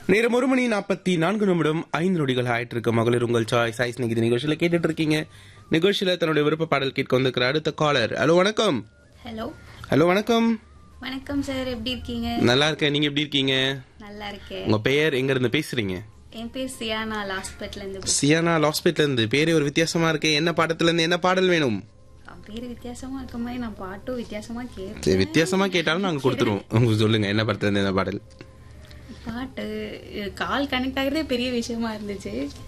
நேரம் ஒரு மணி நாற்பத்தி நான்கு நிமிடம் ஐந்து நொடிகள் ஆயிட்டு இருக்கு மகளிர் உங்கள் சாய்ஸ் சாய்ஸ் நிகிதி நிகழ்ச்சியில கேட்டுட்டு இருக்கீங்க நிகழ்ச்சியில தன்னுடைய விருப்ப பாடல் கேட்க வந்திருக்கிற அடுத்த காலர் ஹலோ வணக்கம் ஹலோ ஹலோ வணக்கம் வணக்கம் சார் எப்படி இருக்கீங்க நல்லா இருக்கேன் நீங்க எப்படி இருக்கீங்க நல்லா இருக்கேன் உங்க பெயர் எங்க இருந்து பேசுறீங்க என் பேர் சியானா லாஸ்பெட்ல இருந்து பேசுறேன். சியானா லாஸ்பேட்ல இருந்து பேரே ஒரு வித்தியாசமா இருக்கு என்ன பாடத்துல இருந்து என்ன பாடல் வேணும் அவன் பேரு வித்தியாசமா இருக்க மாதிரி நான் பாட்டும் வித்தியாசமா கேட்பேன் சரி, வித்தியாசமா கேட்டாலும் நாங்க கொடுத்துருவோம் உங்களுக்கு சொல்லுங்க என்ன படத்துல இருந்து என்ன பாடல் பாட்டு கால் கனெக்ட் ஆகுறதே பெரிய விஷயமா இருந்துச்சு